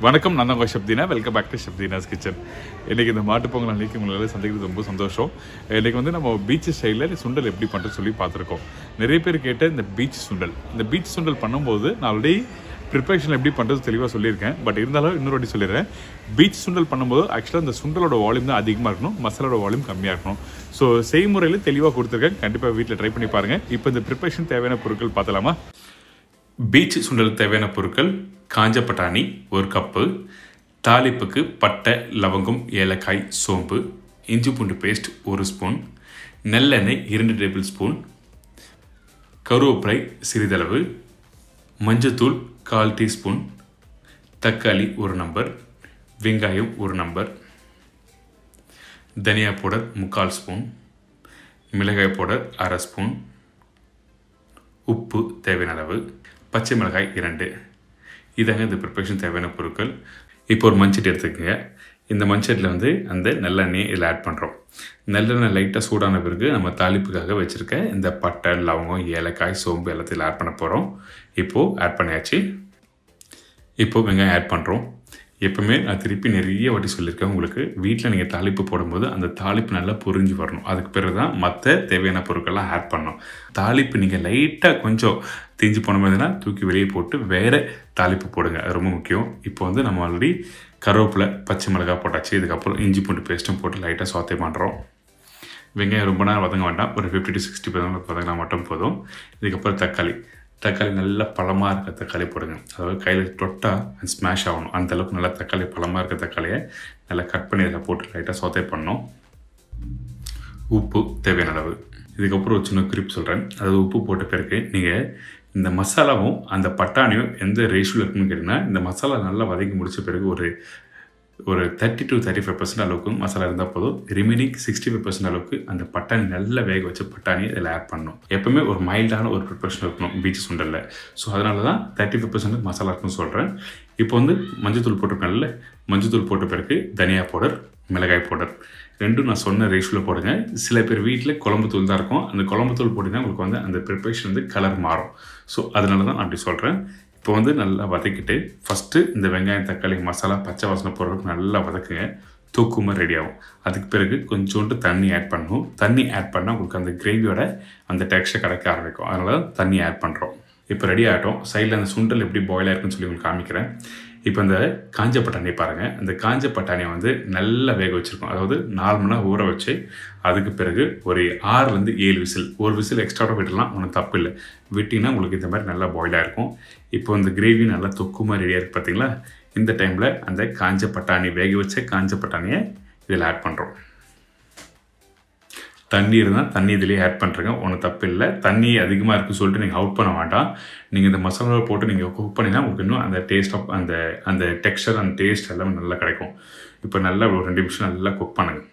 வணக்கம் நான் தான் உங்கள் Shabdina welcome back to Shabdina's kitchen இன்றைக்கி இந்த மாட்டுப் பொங்கல் அன்றைக்கி உங்களால் சந்திக்கிறது ரொம்ப சந்தோஷம் இன்றைக்கி வந்து நம்ம பீச் ஸ்டைலில் சுண்டல் எப்படி பண்ணுறது சொல்லி பார்த்துருக்கோம் நிறைய பேர் கேட்ட இந்த பீச் சுண்டல் இந்த பீச் சுண்டல் பண்ணும்போது நான் ஆல்ரெடி ப்ரிப்பரேஷன் எப்படி பண்ணுறது தெளிவாக சொல்லியிருக்கேன் பட் இருந்தாலும் இன்னொரு வாட்டி சொல்லிடுறேன் பீச் சுண்டல் பண்ணும்போது ஆக்சுவலாக இந்த சுண்டலோட வால்யூம் தான் அதிகமாக இருக்கணும் மசாலோட வால்யூம் கம்மியாக இருக்கணும் ஸோ செய்முறையில் தெளிவாக கொடுத்துருக்கேன் கண்டிப்பாக வீட்டில் ட்ரை பண்ணி பாருங்கள் இப்போ இந்த ப்ரிப்பரேஷன் தேவையான பொருட்கள் பார்த்தலாமா பீச் சுண்டலுக்கு தேவையான பொருட்கள் காஞ்ச பட்டாணி ஒரு கப்பு தாளிப்புக்கு பட்டை லவங்கம் ஏலக்காய் சோம்பு இஞ்சி பூண்டு பேஸ்ட் ஒரு ஸ்பூன் நல்லெண்ணெய் இரண்டு டேபிள் ஸ்பூன் கருவேப்பிலை சிறிதளவு மஞ்சத்தூள் கால் டீஸ்பூன் தக்காளி ஒரு நம்பர் வெங்காயம் ஒரு நம்பர் தனியா பவுடர் முக்கால் ஸ்பூன் மிளகாய் பவுடர் அரை ஸ்பூன் உப்பு தேவையான அளவு பச்சை மிளகாய் இரண்டு இதாங்க இந்த ப்ரிப்பரேஷன் தேவையான பொருட்கள் இப்போ ஒரு மண்சட்டி எடுத்துக்கோங்க இந்த மண்சட்டியில் வந்து அந்த நல்லெண்ணெய் இதில் ஆட் பண்ணுறோம் நல்லெண்ணெய் லைட்டாக சூடான பிறகு நம்ம தாளிப்புக்காக வச்சுருக்க இந்த பட்டை லவங்கம் ஏலக்காய் சோம்பு எல்லாத்தையும் ஆட் பண்ண போகிறோம் இப்போது ஆட் பண்ணியாச்சு இப்போது வெங்காயம் ஆட் பண்ணுறோம் எப்பவுமே நான் திருப்பி நிறைய வாட்டி சொல்லியிருக்கேன் உங்களுக்கு வீட்டில் நீங்கள் தாளிப்பு போடும்போது அந்த தாளிப்பு நல்லா புரிஞ்சு வரணும் அதுக்கு பிறகு தான் மற்ற தேவையான பொருட்கள்லாம் ஆட் பண்ணணும் தாளிப்பு நீங்கள் லைட்டாக கொஞ்சம் தீஞ்சு போன மாதிரினா தூக்கி வெளியே போட்டு வேறு தாளிப்பு போடுங்க அது ரொம்ப முக்கியம் இப்போ வந்து நம்ம ஆல்ரெடி கருவேப்பிலை பச்சை மிளகாய் போட்டாச்சு இதுக்கப்புறம் இஞ்சி பூண்டு பேஸ்ட்டும் போட்டு லைட்டாக சோத்தை பண்ணுறோம் வெங்காயம் ரொம்ப நேரம் வதங்க வேண்டாம் ஒரு ஃபிஃப்டி டு சிக்ஸ்டி பர்சன்ட் வதங்கினா மட்டும் போதும் இதுக்கப்புறம் தக்காளி தக்காளி நல்லா பழமாக இருக்க தக்காளி போடுங்க அதாவது கையில் தொட்டால் ஸ்மாஷ் ஆகணும் அந்த அளவுக்கு நல்லா தக்காளி பழமாக இருக்க தக்காளியை நல்லா கட் பண்ணி இதில் போட்டு லைட்டாக சோத்தை பண்ணணும் உப்பு தேவையான அளவு இதுக்கப்புறம் ஒரு சின்ன குறிப்பு சொல்கிறேன் அதாவது உப்பு போட்ட பிறகு நீங்கள் இந்த மசாலாவும் அந்த பட்டாணியும் எந்த ரேஷியோவில் இருக்குன்னு கேட்டிங்கன்னா இந்த மசாலா நல்லா வதக்கி முடிச்ச பிறகு ஒரு ஒரு thirty to thirty five percent அளவுக்கு மசாலா இருந்தால் போதும் ரிமைனிங் சிக்ஸ்டி ஃபைவ் பர்சன்ட் அளவுக்கு அந்த பட்டாணி நல்லா வேக வச்ச பட்டாணி இதில் ஆட் பண்ணணும் எப்பவுமே ஒரு மைல்டான ஒரு ப்ரிப்பரேஷன் இருக்கணும் பீச் சுண்டலில் ஸோ அதனால தான் தேர்ட்டி ஃபைவ் பர்சன்ட் மசாலா இருக்குன்னு சொல்கிறேன் இப்போ வந்து மஞ்சத்தூள் போட்டிருக்கேன்ல மஞ்சத்தூள் போட்ட பிறகு தனியா பவுடர் மிளகாய் பவுடர் ரெண்டும் நான் சொன்ன ரேஷியோவில் போடுங்க சில பேர் வீட்டில் குழம்பு தூள் தான் இருக்கும் அந்த குழம்பு தூள் போட்டிங்கன்னா உங்களுக்கு வந்து அந்த ப்ரிப்பரேஷன் வந்து கலர் மாறும் ஸோ அதனால தான் நான் அப்படி சொல்கிறேன் இப்போ வந்து நல்லா வதக்கிட்டு ஃபஸ்ட்டு இந்த வெங்காயம் தக்காளி மசாலா பச்சை வாசனை போடுறதுக்கு நல்லா வதக்குங்க தூக்குமா ரெடி ஆகும் அதுக்கு பிறகு கொஞ்சோண்டு தண்ணி ஆட் பண்ணணும் தண்ணி ஆட் பண்ணால் உங்களுக்கு அந்த கிரேவியோட அந்த டெக்ஸ்டர் கிடைக்க ஆரம்பிக்கும் அதனால தான் தண்ணி ஆட் பண்ணுறோம் இப்போ ரெடி ஆகட்டும் சைடில் அந்த சுண்டல் எப்படி பாயில் ஆயிருக்குன்னு சொல்லி உங்களுக்கு காமிக்கிறேன் இப்போ இந்த காஞ்ச பட்டாணி பாருங்கள் இந்த காஞ்ச பட்டாணியை வந்து நல்லா வேக வச்சுருக்கோம் அதாவது நாலு மணி நேரம் ஊற வச்சு அதுக்கு பிறகு ஒரு ஆறுலேருந்து ஏழு விசில் ஒரு விசில் எக்ஸ்ட்ராவாக விடலாம் ஒன்றும் தப்பு இல்லை விட்டிங்கன்னா உங்களுக்கு இந்த மாதிரி நல்லா பாயிலாக இருக்கும் இப்போ இந்த கிரேவி நல்லா தொக்கு மாதிரி ரெடியாக இருக்குது பார்த்தீங்களா இந்த டைமில் அந்த காஞ்ச பட்டாணி வேக வச்ச காஞ்ச பட்டாணியை இதில் ஆட் பண்ணுறோம் தண்ணி இருந்தால் தண்ணி இதிலேயே ஆட் பண்ணுறேங்க ஒன்றும் தப்பு இல்லை தண்ணி அதிகமாக இருக்குன்னு சொல்லிட்டு நீங்கள் அவுட் பண்ண வேண்டாம் நீங்கள் இந்த மசாலாவை போட்டு நீங்கள் குக் பண்ணினா உங்களுக்கு இன்னும் அந்த டேஸ்ட் ஆஃப் அந்த அந்த டெக்ஸ்டர் அந்த டேஸ்ட் எல்லாமே நல்லா கிடைக்கும் இப்போ நல்லா ஒரு ரெண்டு நிமிஷம் நல்லா குக் பண்ணுங்கள்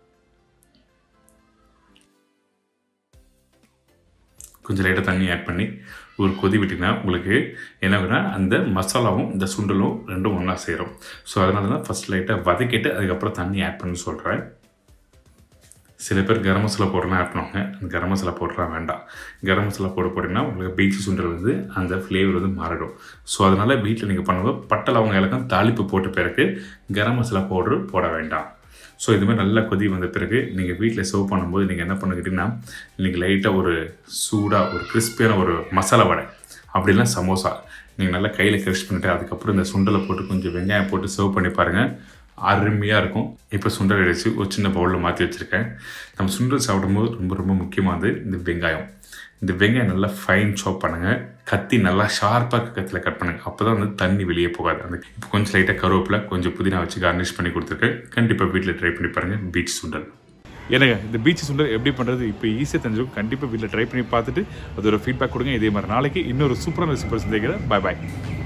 கொஞ்சம் லைட்டாக தண்ணி ஆட் பண்ணி ஒரு கொதி விட்டிங்கன்னா உங்களுக்கு என்ன ஆகுனா அந்த மசாலாவும் இந்த சுண்டலும் ரெண்டும் ஒன்றா சேரும் ஸோ அதனால தான் ஃபஸ்ட் லைட்டாக வதக்கிட்டு அதுக்கப்புறம் தண்ணி ஆட் பண்ணி சொல்கிறேன் சில பேர் கரம் மசாலா போடுறலாம் ஆட் பண்ணுவாங்க அந்த கரம் மசாலா போடுறா வேண்டாம் கரம் மசாலா போட போட்டிங்கன்னா உங்களுக்கு பீச் சுண்டல் வந்து அந்த ஃப்ளேவர் வந்து மாறிடும் ஸோ அதனால் வீட்டில் நீங்கள் பண்ணும்போது பட்டை லவங்க இலக்கம் தாளிப்பு போட்ட பிறகு கரம் மசாலா பவுட்ரு போட வேண்டாம் ஸோ இதுமாதிரி நல்லா கொதி வந்த பிறகு நீங்கள் வீட்டில் சர்வ் பண்ணும்போது நீங்கள் என்ன பண்ணுக்கிட்டீங்கன்னா நீங்கள் லைட்டாக ஒரு சூடாக ஒரு கிறிஸ்பியான ஒரு மசாலா வடை அப்படிலாம் சமோசா நீங்கள் நல்லா கையில் க்ரஷ் பண்ணிவிட்டு அதுக்கப்புறம் இந்த சுண்டலை போட்டு கொஞ்சம் வெங்காயம் போட்டு சர்வ் பண்ணி பாருங்கள் அருமையாக இருக்கும் இப்போ சுண்டல் அடித்து ஒரு சின்ன பவுலில் மாற்றி வச்சுருக்கேன் நம்ம சுண்டல் சாப்பிடும்போது ரொம்ப ரொம்ப முக்கியமானது இந்த வெங்காயம் இந்த வெங்காயம் நல்லா ஃபைன் சாப் பண்ணுங்கள் கத்தி நல்லா ஷார்ப்பாக கத்தில் கட் பண்ணுங்கள் அப்போ தான் வந்து தண்ணி வெளியே போகாது அந்த இப்போ கொஞ்சம் லைட்டாக கருவேப்பில் கொஞ்சம் புதினா வச்சு கார்னிஷ் பண்ணி கொடுத்துருக்கேன் கண்டிப்பாக வீட்டில் ட்ரை பண்ணி பாருங்கள் பீச் சுண்டல் ஏனுங்க இந்த பீச் சுண்டல் எப்படி பண்ணுறது இப்போ ஈஸியாக தெரிஞ்சிருக்கும் கண்டிப்பாக வீட்டில் ட்ரை பண்ணி பார்த்துட்டு அதோட ஃபீட்பேக் கொடுங்க இதே மாதிரி நாளைக்கு இன்னொரு சூப்பரான ரெசிபி சந்திக்கிறேன் பாய் பாய்